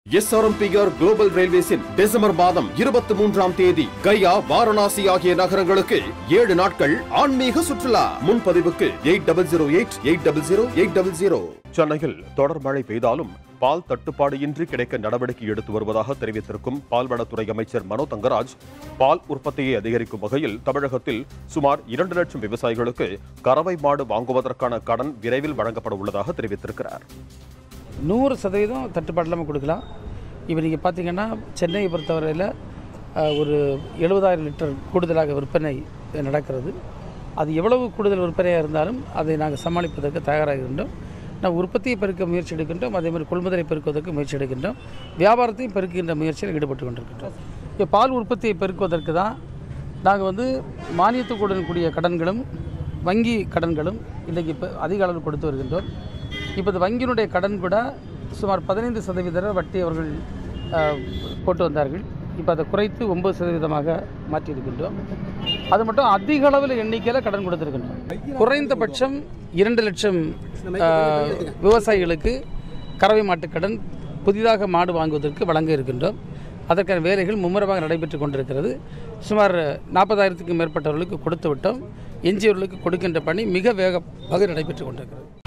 SRMPR global ரயில்வேஸின் December மாதம் இருபத்தி மூன்றாம் தேதி கயா வாரணாசி ஆகிய நகரங்களுக்கு ஏழு நாட்கள் ஆன்மீக சுற்றுலா முன்பதிவுக்கு eight double zero eight eight double zero eight double zero சென்னையில் தொடர் மழை பெய்தாலும் பால் தட்டுப்பாடு இன்றி கிடைக்க நடவடிக்கை எடுத்து வருவதாக தெரிவித்திருக்கும் பால்வளத்துறை அமைச்சர் மனோ தங்கராஜ் பால் உற்பத்தியை அதிகரிக்கும் வகையில் தமிழகத்தில் சுமார் இரண்டு லட்சம் விவசாயிகளுக்கு கறவை மாடு வாங்குவதற்கான கடன் விரைவில் வழங்கப்பட உள்ளதாக தெரிவித்திருக்கிறார் நூறு சதவீதம் தட்டுப்பாடு இல்லாமல் கொடுக்கலாம் இப்போ நீங்கள் பார்த்தீங்கன்னா சென்னையை பொறுத்தவரையில் அஹ், ஒரு எழுபதாயிரம் லிட்டர் கூடுதலாக விற்பனை நடக்கிறது அது எவ்வளவு கூடுதல் விற்பனையாக இருந்தாலும் அதை நாங்கள் சமாளிப்பதற்கு தயாராக இருக்கின்றோம் நான் உற்பத்தியை பெருக்க முயற்சி எடுக்கின்றோம் அதே மாதிரி கொள்முதலை பெருக்குவதற்கு முயற்சி எடுக்கின்றோம் வியாபாரத்தையும் பெருக்குகின்ற முயற்சியில் ஈடுபட்டு கொண்டிருக்கின்றோம் இப்போ பால் உற்பத்தியை பெருக்குவதற்கு தான் நாங்கள் வந்து மானியத்துக்குடன் கூடிய கடன்களும் வங்கி கடன்களும் இன்றைக்கி இப்போ அதிக அளவில் கொடுத்து வருகின்றோம் இப்போ இந்த வங்கியினுடைய கடன் கூட சுமார் பதினைந்து சதவீத வட்டி அவர்கள் அஹ், போட்டு வந்தார்கள் இப்போ அதை குறைத்து ஒன்பது சதவீதமாக மாற்றியிருக்கின்றோம் அது மட்டும் அதிக அளவில் எண்ணிக்கையில் கடன் கொடுத்துருக்கின்றோம் குறைந்தபட்சம் இரண்டு லட்சம் அஹ், விவசாயிகளுக்கு கறவை மாட்டுக் கடன் புதிதாக மாடு வாங்குவதற்கு வழங்க இருக்கின்றோம் அதற்கான வேலைகள் மும்முரமாக நடைபெற்று கொண்டிருக்கிறது சுமார் நாற்பதாயிரத்துக்கும் மேற்பட்டவர்களுக்கு கொடுத்து விட்டோம் எஞ்சியவர்களுக்கு கொடுக்கின்ற பணி மிக வேகமாக நடைபெற்று கொண்டிருக்கிறது